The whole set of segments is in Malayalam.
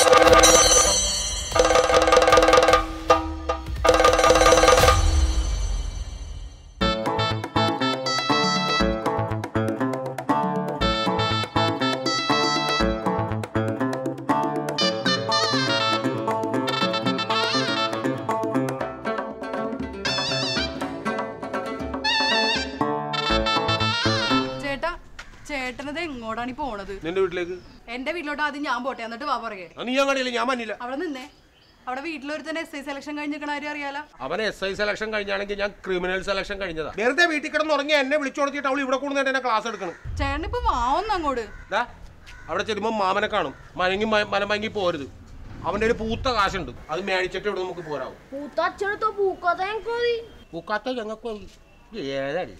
ചേട്ടാ ചേട്ടനത് എങ്ങോട്ടാണ് ഈ പോണത് നിന്റെ വീട്ടിലേക്ക് എന്റെ വീട്ടിലോട്ട് ആദ്യം ഞാൻ പോട്ടെ എന്നിട്ട് വാ പറയേ ആ, നീ അങ്ങനെയല്ല ഞാൻ മന്നില്ല അവിടെ നിന്നേ അവിടെ വീട്ടിലൊരുത്തന്നെ എസ് ഐ സെലക്ഷൻ കഴിഞ്ഞിരിക്കണ ആരും അറിയാലോ അവൻ എസ് ഐ സെലക്ഷൻ കഴിഞ്ഞാണെങ്കിൽ ഞാൻ ക്രിമിനൽ സെലക്ഷൻ കഴിഞ്ഞതാ വെറുതെ വീട്ടിൽ കിടന്ന് ഉറങ്ങി എന്നെ വിളിച്ചു കൊടുത്തിട്ട് അവൾ ഇവിടെ കൊണ്ടുവന്നിട്ട് എന്നെ ക്ലാസ് എടുക്കണം ചേട്ടൻ ഇപ്പൊ വാവുന്ന അങ്ങോട്ട് ദാ അവിടെ ചെല്ലുമ്പോൾ മാമനെ കാണും മയങ്ങി മ- മലമയങ്ങി പോരുത് അവൻ്റെ ഒരു പൂത്ത കാശുണ്ട് അത് മേടിച്ചിട്ട് ഇവിടെ നമുക്ക് പോരാവും പൂത്ത അച്ഛനത്തോ പൂക്കാത്ത ഞങ്ങൾക്ക് മതി പൂക്കാത്ത ഞങ്ങൾക്ക് ഏതാടി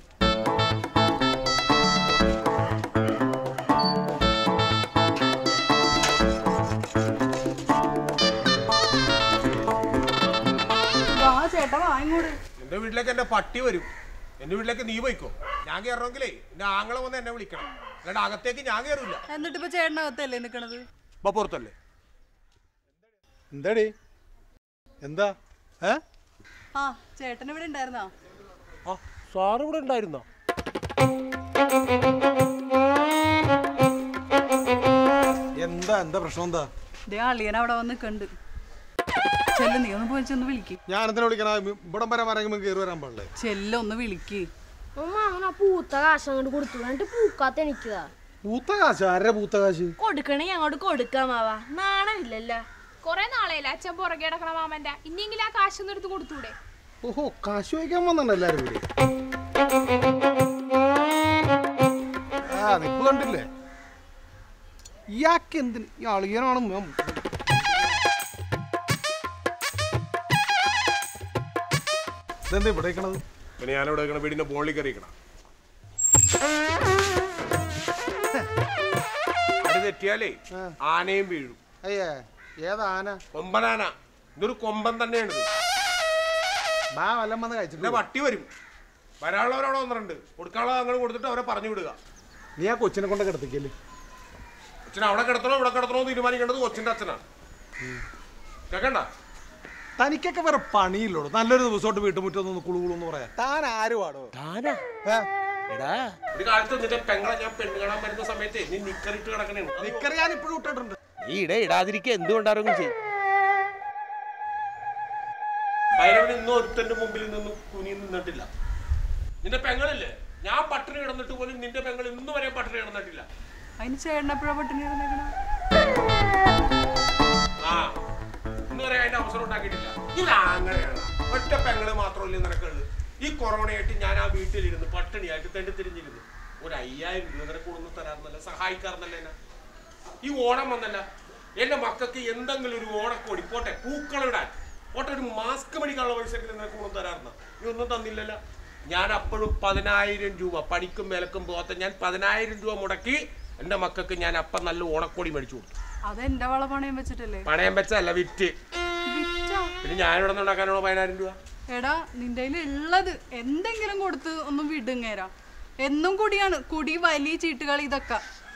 വാ ചേട്ടാ വാ ഇങ്ങോട്ട് എന്റെ വീട്ടിലേക്ക് എന്റെ പട്ടി വരും എന്റെ വീട്ടിലേക്ക് നീ പോയിക്കോ ഞാൻ കയറണമെങ്കിലേ എന്റെ ആങ്ങളെ വന്ന് എന്നെ വിളിക്കണം അല്ലാണ്ട് അകത്തേക്ക് ഞാൻ കയറില്ല എന്നിട്ട് ഇപ്പൊ ചേട്ടനകത്തല്ലേ നിക്കണത് ഇപ്പൊ പുറത്തല്ലേ എന്താടി എന്താ ഏ ആ ചേട്ടൻ ഇവിടെ ഉണ്ടായിരുന്നാ ആ സാർ ഇവിടെ ഉണ്ടായിരുന്നോ എന്താ എന്താ പ്രശ്നം എന്താ ദേ അളിയൻ അവിടെ വന്ന് കണ്ട് ചെല്ല് നീ ഒന്ന് പോയി ചെന്ന് വിളിക്ക് ഞാൻ എന്തിനാ വിളിക്കണ ഇവിടം വരെ വരെങ്കിൽ കയറി വരാൻ പാടില്ലേ ചെല്ല് ഒന്ന് വിളിക്ക് അമ്മ അങ്ങനെ ആ പൂത്ത കാശ് അങ്ങോട്ട് കൊടുത്തു എന്നിട്ട് പൂക്കാത്ത എനിക്കതാ പൂത്ത കാശ് ആരുടെ പൂത്ത കാശ് കൊടുക്കണേ അങ്ങോട്ട് കൊടുക്കാമാവാ നാണമില്ലല്ലോ കൊറേ നാളെയല്ല അച്ഛൻ പുറകെ കിടക്കണ മാമന്റെ ഇനിയെങ്കിലും ആ കാശൊന്നും എടുത്ത് കൊടുത്തൂടെ ഓഹോ കാശ് വയ്ക്കാൻ വന്നാണ് എല്ലാരും കൂടി ആ നിപ്പ് കണ്ടില്ലേ ഇയാൾക്ക് എന്തിന് ഈ അളിയനാണ് മ- ഇതെന്താ ഇവിടെ ഇരിക്കണത് പിന്നെ ഞാനിവിടെ വെക്കണ വീടിന്റെ മുകളിൽ കയറിയിരിക്കണം അത് തെറ്റിയാലേ ആനയും വീഴും അയ്യേ ഏതാ ആന കൊമ്പനാന ഇതൊരു കൊമ്പൻ തന്നെയാണ് ഇത്. ബാ വല്ലം വന്ന് പിന്നെ കഴിച്ചിട്ട് വട്ടി വരും വരാനുള്ളവരവിടെ വന്നിട്ടുണ്ട് കൊടുക്കാനുള്ളത് അങ്ങനെ കൊടുത്തിട്ട് അവരെ പറഞ്ഞു വിടുക നീ ആ കൊച്ചിനെ കൊണ്ട് കിടത്തിക്കല് അച്ഛൻ അവിടെ കിടത്തണോ ഇവിടെ കിടത്തണോ എന്ന് തീരുമാനിക്കേണ്ടത് കൊച്ചിന്റെ അച്ഛനാണ് കേക്കണ്ട തനിക്കൊക്കെ വേറെ പണിയില്ലോടോ നല്ലൊരു ദിവസമായിട്ട് വീട്ടുമുറ്റൊന്ന് കുളുകുളു എന്ന് പറയാം താൻ ആരുവാടോ ഏ? എടാ ഒരു കാലത്ത് നിന്റെ പെങ്ങളെ ഞാൻ പെണ്ണ് കാണാൻ വരുന്ന സമയത്ത് നീ നിക്കറിട്ട് കിടക്കണേ നിക്കറ് ഞാൻ ഇപ്പോഴും ഇട്ടിട്ടുണ്ട് നീ ഇട ഇടാതിരിക്കുക എന്തുകൊണ്ടാരെങ്കിലും ചെയ്യും ഭൈരവൻ ഇന്നും ഒരുത്തന്റെ മുമ്പിൽ നിന്ന് കുനി നിന്നിട്ടില്ല നിന്റെ പെങ്ങളില്ലേ ഞാൻ പട്ടിണി കിടന്നിട്ട് പോലും നിന്റെ പെങ്ങൾ ഇന്ന് വരെ പട്ടിണി കിടന്നിട്ടില്ല അതിന് ചേട്ടൻ എപ്പോഴാ പട്ടിണി കിടന്നേക്കണ ആ ഇന്ന് വരെ അതിന്റെ അവസരം ഉണ്ടാക്കിയിട്ടില്ല ഇത് അങ്ങനെയാണ് ഒറ്റ പെങ്ങള് മാത്രമല്ലേ നിനക്കുള്ളു ഈ കൊറോണയായിട്ട് ഞാൻ ആ വീട്ടിലിരുന്ന് പട്ടിണിയായിട്ട് തെണ്ടി തിരിഞ്ഞിരുന്നു ഒരു അയ്യായിരം രൂപ നിനക്ക് കൊണ്ടു തരാറുന്നല്ല സഹായിക്കാറുന്നല്ല എന്നെ ഈ ഓണം വന്നല്ല എന്റെ മക്കൾക്ക് എന്തെങ്കിലും ഒരു ഓണക്കോടി പോട്ടെ പൂക്കളിടാൻ പോട്ടെ ഒരു മാസ്ക് മേടിക്കാനുള്ള പൈസ നിനക്ക് കൊണ്ടു തരാറുന്ന നീ ഒന്നും തന്നില്ലല്ലോ ഞാൻ അപ്പോഴും പതിനായിരം രൂപ പണിക്കും വിലക്കും പോകാത്ത ഞാൻ പതിനായിരം രൂപ മുടക്കി എന്റെ മക്കൾക്ക് ഞാൻ അപ്പം നല്ല ഓണക്കോടി മേടിച്ചു കൊടുത്തു അത് എന്റെ വള പണയം വെച്ചിട്ടല്ലേ പണയം വെച്ചല്ല വിറ്റ് വിറ്റാ പിന്നെ ഞാൻ ഇവിടെ നിന്ന് ഉണ്ടാക്കാനുള്ള പതിനായിരം രൂപ എടാ നിന്റെ കയ്യിൽ ഉള്ളത് എന്തെങ്കിലും കൊടുത്ത് ഒന്നും വിടുങ്ങേരാ എന്നും കുടിയാണ് കുടി വലിയ ചീട്ടുകളി ഇതൊക്കെ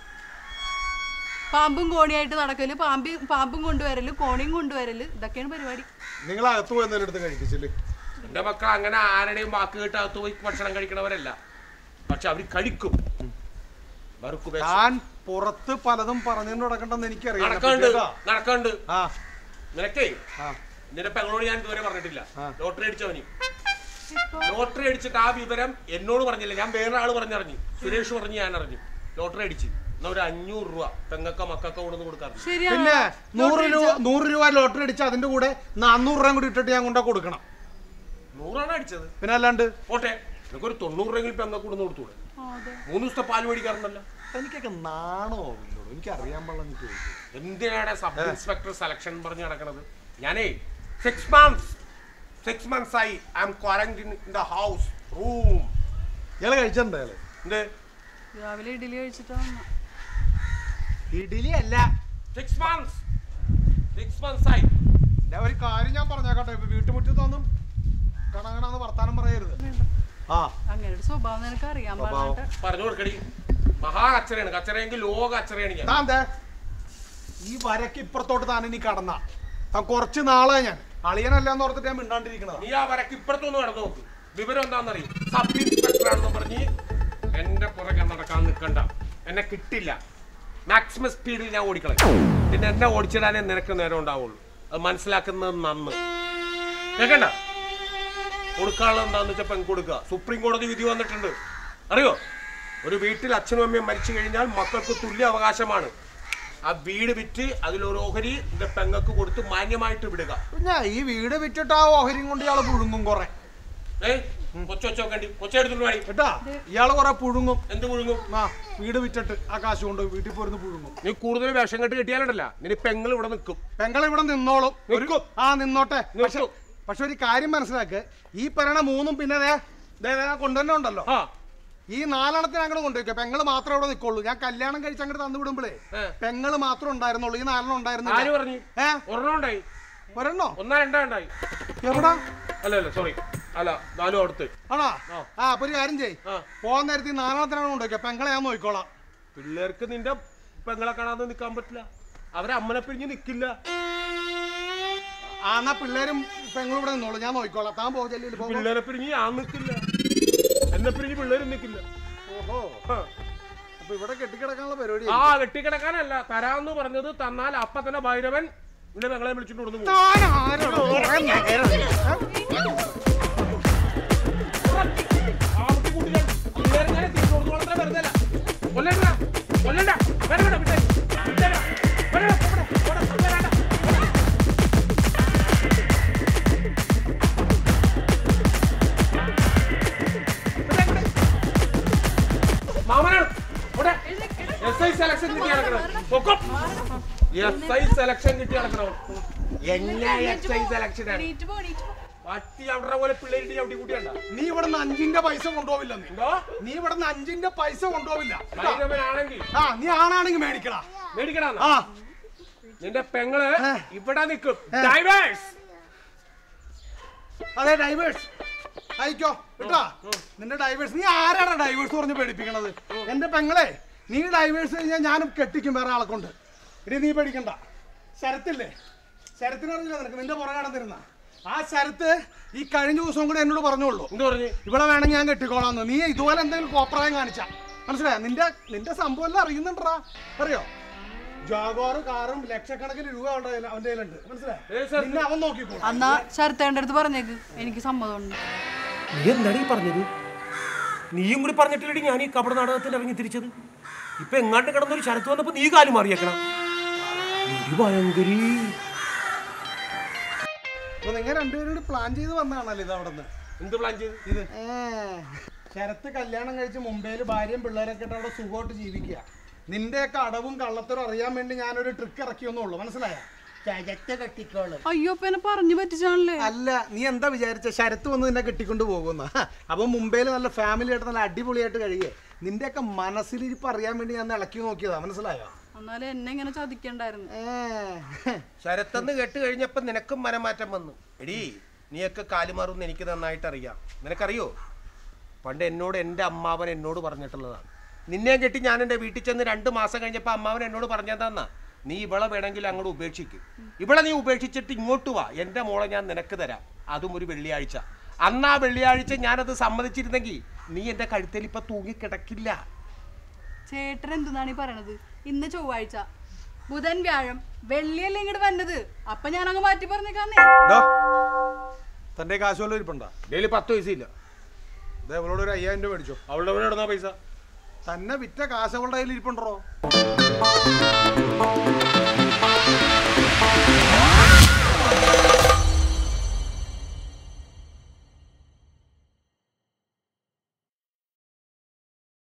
പാമ്പും കോണിയായിട്ട് നടക്കല് പാമ്പി പാമ്പും കൊണ്ടുവരല് കോണിയും കൊണ്ടുവരല് ഇതൊക്കെയാണ് പരിപാടി നിങ്ങൾ അകത്ത് പോയി എന്തെങ്കിലും എടുത്ത് കഴിപ്പിച്ചില്ലേ എന്റെ മക്കൾ അങ്ങനെ ആരുടെയും വാക്ക് കേട്ട് അകത്ത് പോയി ഭക്ഷണം കഴിക്കണവരല്ല പക്ഷെ അവർ കഴിക്കും അവർക്ക് വിശ- താൻ പുറത്ത് പലതും പറഞ്ഞു നടക്കണ്ടെന്ന് എനിക്കറിയാം നടക്കണ്ട് കേട്ടോ? നടക്കണ്ട് ആ നിനക്കേ ആ നിന്റെ പെങ്ങളോട് ഞാൻ ഇതുവരെ പറഞ്ഞിട്ടില്ല ആ. ലോട്ടറി അടിച്ചവനി ലോട്ടറി അടിച്ചിട്ട് ആ വിവരം എന്നോട് പറഞ്ഞില്ല ഞാൻ വേറെ ആള് പറഞ്ഞറിഞ്ഞു സുരേഷ് പറഞ്ഞ് ഞാൻ അറിഞ്ഞു ലോട്ടറി അടിച്ച് എന്നാ ഒരു അഞ്ഞൂറ് രൂപ പെങ്ങക്ക മക്കക്ക കൊണ്ടു കൊടുക്കാറുണ്ട് ശരിയാണ് പിന്നെ നൂറ് രൂപ നൂറ് രൂപ ലോട്ടറി അടിച്ച് അതിന്റെ കൂടെ നാന്നൂറ് രൂപ കൂടി ഇട്ടിട്ട് ഞാൻ കൊണ്ടാ കൊടുക്കണം നൂറാണ് അടിച്ചത് പിന്നെ അല്ലാണ്ട് പോട്ടെ നിനക്കൊരു തൊണ്ണൂറ് രൂപയെങ്കിലും പെങ്ങ കൂടെ കൊടുത്തൂടെ ആ, അതെ മൂന്ന് ദിവസത്തെ പാൽ മേടിക്കാറുണ്ടല്ലോ എനിക്കൊക്കെ നാണമാവില്ലോടോ എനിക്ക് അറിയാൻ പാടില്ല എനിക്ക് എന്തിനാണ് സബ് ഇൻസ്പെക്ടർ സെലക്ഷൻ പറഞ്ഞ് നടക്കണത് ഞാനേ സിക്സ് മന്ത്സ് സിക്സ് മന്ത്സ് ആയി I am quarantine in the house room ഇയാള് കഴിച്ചിട്ടുണ്ടോ ഇയാള് എന്ത് രാവിലെ ഇഡലി കഴിച്ചിട്ടാ വന്ന ഇഡലി അല്ല സിക്സ് മന്ത്സ് സിക്സ് മന്ത്സ് ആയി എന്റെ ഒരു കാര്യം ഞാൻ പറഞ്ഞേക്കട്ടെ ഇപ്പൊ വീട്ടുമുറ്റത്തൊന്നും കണകണന്ന് വർത്താനം പറയരുത് ആ അങ്ങനെ ഒരു സ്വഭാവം നിനക്ക് അറിയാൻ സ്വഭാവം. പാടില്ല പറഞ്ഞു കൊടുക്കടി മഹാ കച്ചറയാണ് കച്ചറയെങ്കിൽ ലോക കച്ചറയാണ് ഞാൻ താൻ ദേ ഈ വരക്ക് ഇപ്പുറത്തോട്ട് താൻ ഇനി കടന്ന താൻ കുറച്ച് നാളെ ഞാൻ അളിയനല്ല എന്ന് ഓർത്തിട്ട് ഞാൻ മിണ്ടാണ്ടിരിക്കണതാ നീ ആ വരക്ക് ഇപ്പുറത്തൊന്ന് നടന്നു നോക്ക് വിവരം എന്താണെന്നറിയും സബ് ഇൻസ്പെക്ടർ ആണെന്ന് പറഞ്ഞ് എന്റെ പുറകെ നടക്കാൻ നിൽക്കണ്ട എന്നെ കിട്ടില്ല മാക്സിമം സ്പീഡിൽ ഞാൻ ഓടിക്കളയും പിന്നെ എന്നെ ഓടിച്ചിടാനേ നിനക്ക് നേരം ഉണ്ടാവുള്ളൂ അത് മനസ്സിലാക്കുന്നത് നന്ന് കേക്കണ്ട കൊടുക്കാനുള്ള എന്താന്ന് വെച്ചാൽ പെൺ കൊടുക്കുക സുപ്രീം കോടതി വിധി വന്നിട്ടുണ്ട് അറിയോ ഒരു വീട്ടിൽ അച്ഛനും അമ്മയും മരിച്ചു കഴിഞ്ഞാൽ മക്കൾക്ക് തുല്യ അവകാശമാണ് ആ വീട് വിറ്റ് അതിലൊരു ഓഹരി എന്റെ പെങ്ങൾക്ക് കൊടുത്ത് മാന്യമായിട്ട് വിടുക പിന്നെ ഈ വീട് വിറ്റിട്ട് ആ ഓഹരിയും കൊണ്ട് ഇയാള് പുഴുങ്ങും കുറെ ഏയ് കൊച്ചൊച്ചോക്കണ്ടി കൊച്ചെടുത്തിട്ട് വേണി കേട്ടാ ഇയാള് കുറെ പുഴുങ്ങും എന്ത് മുഴുങ്ങും ആ വീട് വിറ്റിട്ട് ആ കാശ് കൊണ്ട് വീട്ടിൽ പോരുന്ന് പുഴുങ്ങും നീ കൂടുതൽ വിഷം കെട്ട് കിട്ടിയാലുണ്ടല്ല നിന്റെ പെങ്ങൾ ഇവിടെ നിൽക്കും പെങ്ങൾ ഇവിടെ നിന്നോളും ഒരു നിൽക്കും. ആ നിന്നോട്ടെ പക്ഷെ നിൽക്കും. പക്ഷെ ഒരു കാര്യം മനസ്സിലാക്ക് ഈ പറയണ മൂന്നും പിന്നെ ദേ ദേ ദേ ആ കൊണ്ടുതന്നെ ഉണ്ടല്ലോ ആ ഈ നാലെണ്ണത്തിന് അങ്ങോട്ട് കൊണ്ടുവയ്ക്കുക പെങ്ങള് മാത്രമേ ഇവിടെ നിൽക്കുള്ളൂ ഞാൻ കല്യാണം കഴിച്ച് അങ്ങോട്ട് തന്നു വിടുമ്പോഴേ ഏ. പെങ്ങള് മാത്രം ഉണ്ടായിരുന്നുള്ളൂ ഈ നാലെണ്ണം ആര് ഉണ്ടായിരുന്നില്ല പറഞ്ഞു ഏ ഒരെണ്ണം ഉണ്ടായി ഒരെണ്ണോ ഒന്നാ രണ്ടാ ഉണ്ടായി എവിടാ അല്ല അല്ല സോറി അല്ല നാലും അടുത്ത് ആണോ ആ. ആ അപ്പൊ ഒരു കാര്യം ചെയ് ആ. പോകാൻ നേരത്തെ ഈ നാലെണ്ണത്തിനാണ് കൊണ്ടുവയ്ക്കുക പെങ്ങളെ ഞാൻ നോക്കിക്കോളാം പിള്ളേർക്ക് നിന്റെ പെങ്ങളെ കാണാതെ നിൽക്കാൻ പറ്റില്ല അവരെ അമ്മനെ പിരിഞ്ഞ് നിൽക്കില്ല ആ എന്നാ പിള്ളേരും പെങ്ങളും ഇവിടെ നിന്നോളൂ ഞാൻ നോക്കിക്കോളാം താൻ പോകല്ലേ പോകും പിള്ളേരെ പിരിഞ്ഞ് ഞാൻ നിൽക്കില്ല എന്നെ പിരിഞ്ഞ് പിള്ളേരും നിൽക്കില്ല ഓഹോ ആ. അപ്പൊ ഇവിടെ കെട്ടിക്കിടക്കാനുള്ള പരിപാടി ആ കെട്ടിക്കിടക്കാനല്ല തരാന്ന് പറഞ്ഞത് തന്നാൽ അപ്പൊ തന്നെ ഭൈരവൻ നിന്റെ പെങ്ങളെ വിളിച്ചിട്ട് കൊടുന്നു പോകും താൻ ആരാണ്? കുറെ നേരം. ഏ? ആവട്ടെ കൂട്ടില്ല. പിള്ളേരെ ഞാൻ തിരിച്ചു കൊടുത്തോളത്ര വെറുതെ അല്ല. കൊല്ലണ്ട, കൊല്ലണ്ട. വേണ്ട, വേണ്ട, വിട്ടേ. വിട്ടേരാ. വേണ്ട, വേണ്ട, പോടാ, പോടാ, വേണ്ട. വിട്ടേ, വിട്ടേ. മാമനാണ് ഇവിടെ എസ് ഐ സെലക്ഷൻ കിട്ടി നടക്കണം പൊക്കം എസ് ഐ സെലക്ഷൻ കിട്ടി നടക്കണം എങ്ങനെ എസ് ഐ സെലക്ഷൻ ആണ് എണീറ്റ് പോ, എണീറ്റ് പോ. പട്ടി അവിടെ പോലെ പിള്ളേരിട്ട് ചവിട്ടി കൂട്ടിയണ്ട നീ ഇവിടെ നിന്ന് അഞ്ചിന്റെ പൈസ കൊണ്ടുപോവില്ല നീ എന്തോ നീ ഇവിടെ നിന്ന് അഞ്ചിന്റെ പൈസ കൊണ്ടുപോവില്ല കേട്ടാ? ഭൈരവനാണെങ്കിൽ ആ നീ ആണാണെങ്കിൽ മേടിക്കടാ മേടിക്കണ ആ നിന്റെ പെങ്ങള് ഏ. ഇവിടെ നിൽക്കും ഏ. ഡൈവേഴ്സ് അതെ ഡൈവേഴ്സ് അയക്കോ കേട്ടാ നിന്റെ ഡൈവേഴ്സ് നീ ആരാടാ ഡൈവേഴ്സ് പറഞ്ഞ് പേടിപ്പിക്കണത് എന്റെ പെങ്ങളെ നീ ഡൈവേഴ്സ് കഴിഞ്ഞാൽ ഞാനും കെട്ടിക്കും വേറെ ആളെ കൊണ്ട് ഇനി നീ പേടിക്കണ്ട ശരത്തില്ലേ ശരത്തിനറിയില്ല നിനക്ക് നിന്റെ പുറകെ നടന്നിരുന്ന ആ ശരത്ത് ഈ കഴിഞ്ഞ ദിവസവും കൂടെ എന്നോട് പറഞ്ഞോളൂ എന്ത് പറഞ്ഞു ഇവിടെ വേണമെങ്കിൽ ഞാൻ കെട്ടിക്കോളാന്ന് നീ ഇതുപോലെ എന്തെങ്കിലും കോപ്രായം കാണിച്ച മനസ്സിലായ നിന്റെ നിന്റെ സംഭവം എല്ലാം അറിയുന്നുണ്ടാ അറിയോ ജാഗോറ് കാറും ലക്ഷക്കണക്കിന് രൂപ അവന്റെ കയ്യില്- അവന്റെ കയ്യിലുണ്ട് ഏ, മനസ്സിലായി സർ. നിന്നെ അവൻ നോക്കിക്കോളും അന്നാ ശരത്തേണ്ട അടുത്ത് പറഞ്ഞേക്ക് എനിക്ക് സമ്മതമുണ്ട് നീ എന്താണ് ഈ പറഞ്ഞത് നീയും കൂടി പറഞ്ഞിട്ടില്ലടി ഞാൻ ഈ കപട നാടകത്തിൽ ഇറങ്ങി തിരിച്ചത് ഇപ്പൊ എങ്ങാണ്ട് കിടന്നൊരു ശരത്ത് വന്നപ്പോ നീ കാലും മാറിയേക്കണം എടി ഭയങ്കരി അപ്പൊ നിങ്ങൾ രണ്ടുപേരും കൂടി പ്ലാൻ ചെയ്ത് വന്നതാണല്ലോ ഇത് അവിടെ നിന്ന് എന്ത് പ്ലാൻ ചെയ്ത് ഇത് ശരത്ത് കല്യാണം കഴിച്ച് മുംബൈയിൽ ഭാര്യയും പിള്ളേരൊക്കെ ഇട്ട് അവിടെ സുഖമായിട്ട് ജീവിക്കുക നിന്റെയൊക്കെ അടവും കള്ളത്തരും അറിയാൻ വേണ്ടി ഞാനൊരു ട്രിക്ക് ഇറക്കിയൊന്നുള്ളൂ മനസ്സിലായ കെട്ടിക്കോളൂ അയ്യോ അപ്പൊ എന്നെ പറഞ്ഞു പറ്റിച്ചാണല്ലേ അല്ല നീ എന്താ വിചാരിച്ച ശരത്ത് വന്ന് നിന്നെ കെട്ടിക്കൊണ്ട് പോകുന്ന അപ്പൊ മുംബൈയിൽ നല്ല ഫാമിലി ആയിട്ട് നല്ല അടിപൊളിയായിട്ട് കഴിയേ നിന്റെയൊക്കെ മനസ്സിലിരിപ്പ് അറിയാൻ വേണ്ടി ഞാൻ ഇളക്കി നോക്കിയതാ മനസ്സിലായോ എന്നാലും എന്നെ ഇങ്ങനെ ചതിക്കണ്ടായിരുന്നു ശരത്തെന്ന് കേട്ട് കഴിഞ്ഞപ്പോ നിനക്കും മനമാറ്റം വന്നു എടി നീയൊക്കെ കാലുമാറും എനിക്ക് നന്നായിട്ട് അറിയാം നിനക്കറിയോ പണ്ട് എന്നോട് എൻ്റെ അമ്മാവൻ എന്നോട് പറഞ്ഞിട്ടുള്ളതാണ് നിന്നെ കെട്ടി ഞാൻ എൻ്റെ വീട്ടിൽ ചെന്ന് രണ്ട് മാസം കഴിഞ്ഞപ്പോൾ അമ്മാവൻ എന്നോട് പറഞ്ഞതാന്നാ നീ ഇവളെ വേണമെങ്കിൽ അങ്ങോട്ട് ഉപേക്ഷിക്കും ഇവളെ നീ ഉപേക്ഷിച്ചിട്ട് ഇങ്ങോട്ട് വാ എൻ്റെ മോളെ ഞാൻ നിനക്ക് തരാം അതും ഒരു വെള്ളിയാഴ്ച അന്ന് ആ വെള്ളിയാഴ്ച ഞാനത് സമ്മതിച്ചിരുന്നെങ്കിൽ നീ എൻ്റെ കഴുത്തിൽ ഇപ്പൊ തൂങ്ങിക്കിടക്കില്ല ചേട്ടൻ എന്താണ് ഈ പറയണത് ഇന്ന് ചൊവ്വാഴ്ച ബുധൻ വ്യാഴം വെള്ളിയല്ലേ ഇങ്ങോട്ട് വന്നത് അപ്പൊ ഞാൻ അങ്ങ് മാറ്റി പറഞ്ഞേക്കാന്നേ തന്റെ കാശ് വല്ലതും ഇരിപ്പുണ്ടോ ഡെയിലി പത്ത് പൈസ ഇല്ല അതേ അവളോട് ഒരു അയ്യായിരം രൂപ മേടിച്ചോ അവളുടെ എവിടെ ഇടുന്ന പൈസ തന്നെ വിറ്റ കാശ് അവളുടെ കയ്യിൽ ഇരിപ്പുണ്ടോ